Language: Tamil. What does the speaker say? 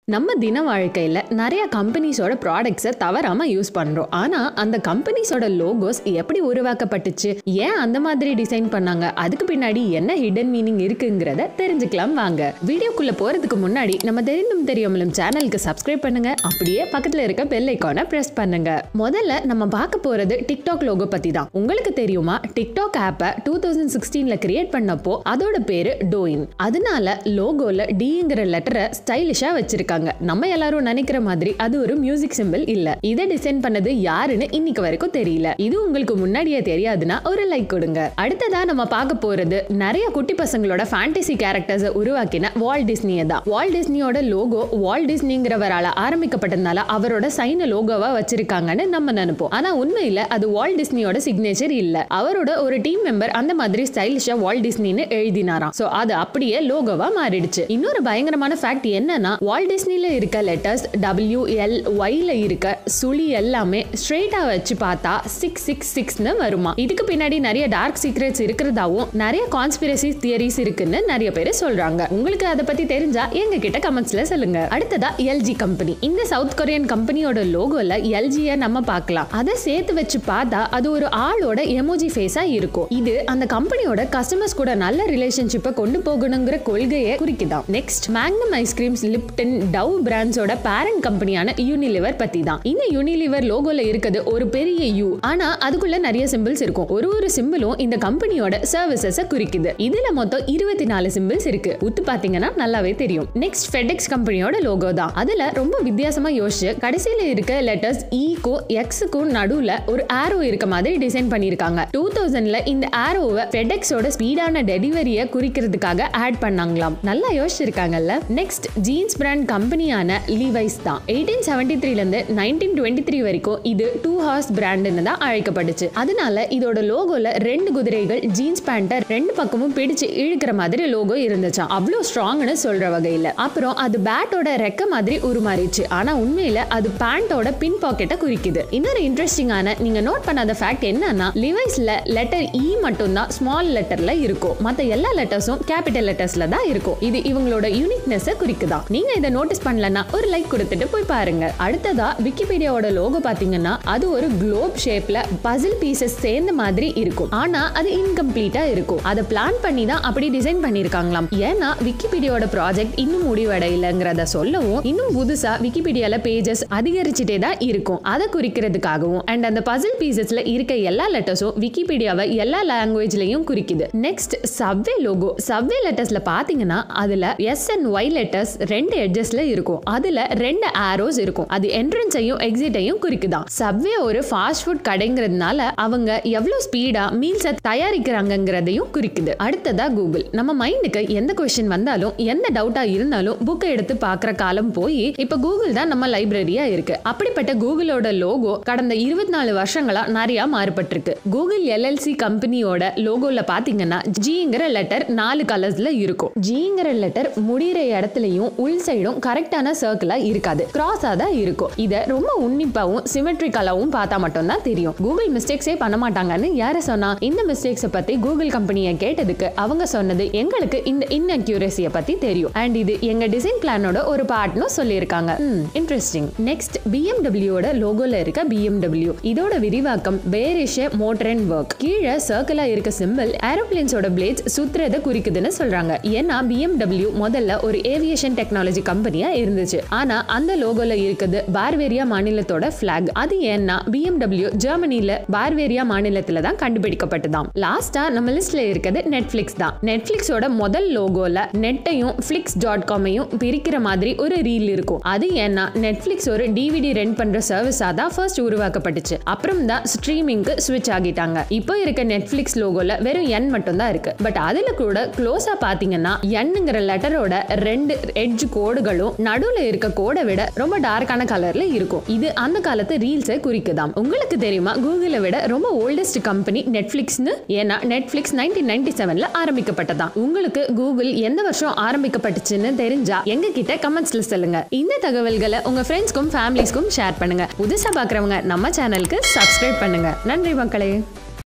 நம்ம தின வாழ்க்கையில் நிறைய கம்பெனிஸோட ப்ராடக்ட்ஸை தவறாமல் யூஸ் பண்ணுறோம் ஆனால் அந்த கம்பெனிஸோட லோகோஸ் எப்படி உருவாக்கப்பட்டுச்சு ஏன் அந்த மாதிரி டிசைன் பண்ணாங்க அதுக்கு பின்னாடி என்ன ஹிடன் மீனிங் இருக்குங்கிறத தெரிஞ்சுக்கலாம் வாங்க வீடியோக்குள்ளே போகிறதுக்கு முன்னாடி நம்ம தெரிந்தும் தெரியாமலும் சேனலுக்கு சப்ஸ்கிரைப் பண்ணுங்க அப்படியே பக்கத்தில் இருக்க பெல் ஐக்கானை ப்ரெஸ் பண்ணுங்க முதல்ல நம்ம பார்க்க போகிறது டிக்டாக் லோகோ பற்றி தான் உங்களுக்கு தெரியுமா டிக்டாக் ஆப்பை டூ தௌசண்ட் சிக்ஸ்டீனில் கிரியேட் பண்ணப்போ அதோட பேர் டோயின் அதனால லோகோல டிங்கிற லெட்டரை ஸ்டைலிஷா வச்சிருக்காங்க நம்ம எல்லாரும் நினைக்கிற மாதிரி அது ஒரு மியூசிக் சிம்பிள் இல்ல இதை டிசைன் பண்ணது யாருன்னு இன்னைக்கு வரைக்கும் தெரியல இது உங்களுக்கு முன்னாடியே தெரியாதுன்னா ஒரு லைக் கொடுங்க அடுத்ததா நம்ம பார்க்க போறது நிறைய குட்டி பசங்களோட ஃபேண்டசி கேரக்டர்ஸ் உருவாக்கின வால் டிஸ்னியை தான் வால் டிஸ்னியோட லோகோ வால் டிஸ்னிங்கிறவரால ஆரம்பிக்கப்பட்டதுனால அவரோட சைன லோகோவா வச்சிருக்காங்கன்னு நம்ம நினைப்போம் ஆனா உண்மையில அது வால் டிஸ்னியோட சிக்னேச்சர் இல்ல அவரோட ஒரு டீம் மெம்பர் அந்த மாதிரி ஸ்டைலிஷா வால் டிஸ்னின்னு எழுதினாராம் சோ அது அப்படியே லோகோவா மாறிடுச்சு இன்னொரு பயங்கரமான ஃபேக்ட் என்னன்னா வால் டிஸ்னில இருக்க லெட்டர்ஸ் டபிள்யூ எல் ஒய்ல இருக்க சுழி எல்லாமே ஸ்ட்ரெயிட்டா வச்சு பார்த்தா சிக்ஸ் சிக்ஸ் சிக்ஸ்னு வருமா இதுக்கு பின்னாடி நிறைய டார்க் சீக்ரெட்ஸ் இருக்கிறதாவும் நிறைய கான்ஸ்பிரசி தியரிஸ் இருக்குன்னு நிறைய பேர் சொல்றாங்க உங்களுக்கு அதை பத்தி தெரிஞ்சா எங்க கிட்ட கமெண்ட்ஸ்ல சொல்லுங்க அடுத்ததா எல்ஜி கம்பெனி இந்த சவுத் கொரியன் கம்பெனியோட லோகோல எல்ஜிய நம்ம பார்க்கலாம் அதை சேர்த்து வச்சு பார்த்தா அது ஒரு ஆளோட எமோஜி ஃபேஸா இருக்கும் இது அந்த கம்பெனியோட கஸ்டமர்ஸ் கூட நல்ல ரிலேஷன்ஷிப்பை கொண்டு போகணுங்கிற கொள்கையை குறிக்குதாம் next Magnum ice creams Lipton Dove பிராண்ட்ஸோட பேரண்ட் கம்பெனியான யூனிலிவர் பத்தி தான் இந்த யூனிலிவர் லோகோல இருக்குது ஒரு பெரிய யூ ஆனா அதுக்குள்ள நிறைய சிம்பிள்ஸ் இருக்கும் ஒரு ஒரு சிம்பிளும் இந்த கம்பெனியோட சர்வீசஸ் குறிக்குது இதுல மொத்தம் இருபத்தி நாலு சிம்பிள்ஸ் இருக்கு உத்து பாத்தீங்கன்னா நல்லாவே தெரியும் நெக்ஸ்ட் ஃபெடெக்ஸ் கம்பெனியோட லோகோ தான் அதுல ரொம்ப வித்தியாசமா யோசிச்சு கடைசியில இருக்க லெட்டர்ஸ் ஈக்கும் எக்ஸுக்கும் நடுவுல ஒரு ஆரோ இருக்க மாதிரி டிசைன் பண்ணிருக்காங்க டூ தௌசண்ட்ல இந்த ஆரோவை ஃபெடெக்ஸோட ஸ்பீடான டெலிவரியை குறிக்கிறதுக்காக ஆட் பண்ணாங்களாம் நல்லா யோசிச்சிருக்காங்கல்ல நெக்ஸ்ட் ஜீன்ஸ் பிராண்ட் கம்பெனியான லீவைஸ் தான் எயிட்டீன் செவன்டி த்ரீல இருந்து நைன்டீன் டுவெண்ட்டி த்ரீ வரைக்கும் இது டூ ஹார்ஸ் பிராண்டுன்னு தான் அழைக்கப்பட்டுச்சு அதனால இதோட லோகோல ரெண்டு குதிரைகள் ஜீன்ஸ் பேண்ட்டை ரெண்டு பக்கமும் பிடிச்சு இழுக்கிற மாதிரி லோகோ இருந்துச்சாம் அவ்வளோ ஸ்ட்ராங்னு சொல்ற வகையில அப்புறம் அது பேட்டோட ரெக்க மாதிரி உருமாறிச்சு ஆனா உண்மையில அது பேண்டோட பின் பாக்கெட்டை குறிக்குது இன்னொரு இன்ட்ரெஸ்டிங்கான நீங்க நோட் பண்ணாத ஃபேக்ட் என்னன்னா லிவைஸ்ல லெட்டர் இ மட்டும் தான் ஸ்மால் லெட்டர்ல இருக்கும் மத்த எல்லா லெட்டர்ஸும் கேபிட்டல் லெட்டர்ஸ்ல தான் இருக்கும் இது இவங்களோட யூனிக்னஸ் குறிக்குதான் நீங்க இதை நோட்டீஸ் பண்ணலன்னா ஒரு லைக் கொடுத்துட்டு போய் பாருங்க அடுத்ததா விக்கிபீடியாவோட லோகோ பாத்தீங்கன்னா அது ஒரு குளோப் ஷேப்ல பசில் பீசஸ் சேர்ந்த மாதிரி இருக்கும் ஆனா அது இன்கம்ப்ளீட்டா இருக்கும் அதை பிளான் பண்ணி தான் அப்படி டிசைன் பண்ணிருக்காங்களாம் ஏன்னா விக்கிபீடியாவோட ப்ராஜெக்ட் இன்னும் முடிவடையலைங்கிறத சொல்லவும் இன்னும் புதுசா விக்கிபீடியால பேஜஸ் அதிகரிச்சுட்டே தான் இருக்கும் அதை குறிக்கிறதுக்காகவும் அண்ட் அந்த பசில் பீசஸ்ல இருக்க எல்லா லெட்டர்ஸும் விக்கிபீடியாவை எல்லா லாங்குவேஜ்லயும் குறிக்குது நெக்ஸ்ட் சவ்வே லோகோ சவ்வே லெட்டர்ஸ்ல பாத்தீங்கன்னா அதுல எஸ் அண்ட் ஒய் லெட்டர்ஸ் ரெண்டு எட்ஜஸ்ல இருக்கும் அதுல ரெண்டு ஆரோஸ் இருக்கும் அது என்ட்ரன்ஸையும் எக்ஸிட்டையும் குறிக்குதாம் சவ்வே ஒரு ஃபாஸ்ட் ஃபுட் கடைங்கிறதுனால அவங்க எவ்வளவு ஸ்பீடா மீல்ஸை தயாரிக்கிறாங்கங்கிறதையும் குறிக்குது அடுத்ததா கூகுள் நம்ம மைண்டுக்கு எந்த கொஸ்டின் வந்தாலும் எந்த டவுட்டா இருந்தாலும் புக்கை எடுத்து பார்க்குற காலம் போய் இப்ப கூகுள் தான் நம்ம லைப்ரரியா இருக்கு அப்படிப்பட்ட கூகுளோட லோகோ கடந்த இருபத்தி நாலு வருஷங்களா நிறைய மாறுபட்டிருக்கு கூகுள் எல்எல்சி கம்பெனியோட லோகோல பாத்தீங்கன்னா ஜிங்கிற லெட்டர் நாலு கலர்ஸ்ல இருக்கும் ஜிங்கிற லெட்டர் முடிகிற இடத்துலயும் உள் சைடும் கரெக்டான சர்க்கிளா இருக்காது கிராஸா தான் இருக்கும் இத ரொம்ப உன்னிப்பாவும் சிமெட்ரிக்கலாவும் பார்த்தா மட்டும்தான் தெரியும் கூகுள் மிஸ்டேக்ஸே பண்ண மாட்டாங்கன்னு யார சொன்னா இந்த மிஸ்டேக்ஸை பத்தி கூகுள் கம்பெனியை கேட்டதுக்கு அவங்க சொன்னது எங்களுக்கு இந்த இன்அக்யூரசியை பத்தி தெரியும் அண்ட் இது எங்க டிசைன் பிளானோட ஒரு பார்ட்னு சொல்லியிருக்காங்க இன்ட்ரெஸ்டிங் நெக்ஸ்ட் பிஎம்டபிள்யூட லோகோல இருக்க பிஎம்டபிள்யூ இதோட விரிவாக்கம் பேரிஷ மோட்டர் அண்ட் ஒர்க் கீழே சர்க்கிளா இருக்க சிம்பிள் ஏரோப்ளேன்ஸோட பிளேட்ஸ் சுத்துறத குறிக்குதுன்னு சொல்றாங்க ஏன்னா பிஎம்டபிள்யூ முதல்ல ஒரு ஏவியேஷன் டெக்னாலஜி கம்பெனியா இருந்துச்சு ஆனா அந்த லோகோல இருக்குது பார்வேரியா மாநிலத்தோட பிளாக் அது ஏன்னா பிஎம்டபிள்யூ ஜெர்மனில பார்வேரியா மாநிலத்துல தான் கண்டுபிடிக்கப்பட்டதாம் லாஸ்டா நம்ம லிஸ்ட்ல இருக்கிறது நெட்ஃபிளிக்ஸ் தான் நெட்ஃபிளிக்ஸோட முதல் லோகோல நெட்டையும் ஃபிளிக்ஸ் டாட் காமையும் பிரிக்கிற மாதிரி ஒரு ரீல் இருக்கும் அது ஏன்னா நெட்ஃபிளிக்ஸ் ஒரு டிவிடி ரெண்ட் பண்ற சர்வீஸா தான் ஃபர்ஸ்ட் உருவாக்கப்பட்டுச்சு அப்புறம் தான் ஸ்ட்ரீமிங்க்கு ஸ்விட்ச் ஆகிட்டாங்க இப்போ இருக்க நெட்ஃபிளிக்ஸ் லோகோல வெறும் என் மட்டும் தான் இருக்கு பட் அதுல கூட க்ளோஸா பாத்தீங்கன்னா எண்ணுங்கிற லெட்டரோட ரெண்டு எட்ஜ் கோடுகளும் நடுவுல இருக்க கோடை விட ரொம்ப டார்க்கான கலர்ல இருக்கும் இது அந்த காலத்து ரீல்ஸை குறிக்குதாம் உங்களுக்கு தெரியுமா கூகுளை விட ரொம்ப ஓல்டஸ்ட் கம்பெனி நெட்ஃபிளிக்ஸ்னு ஏன்னா நெட்ஃபிளிக்ஸ் நைன்டீன் நைன்டி செவன்ல ஆரம்பிக்கப்பட்டதாம் உங்களுக்கு கூகுள் எந்த வருஷம் ஆரம்பிக்கப்பட்டுச்சுன்னு தெரிஞ்சா எங்க கிட்ட கமெண்ட்ஸ்ல சொல்லுங்க இந்த தகவல்களை உங்க ஃப்ரெண்ட்ஸ்க்கும் ஃபேமிலிஸ்க்கும் ஷேர் பண்ணுங்க புதுசா பாக்குறவங்க நம்ம சேனலுக்கு சப்ஸ்கிரைப் பண்ணுங்க நன்றி மக்களே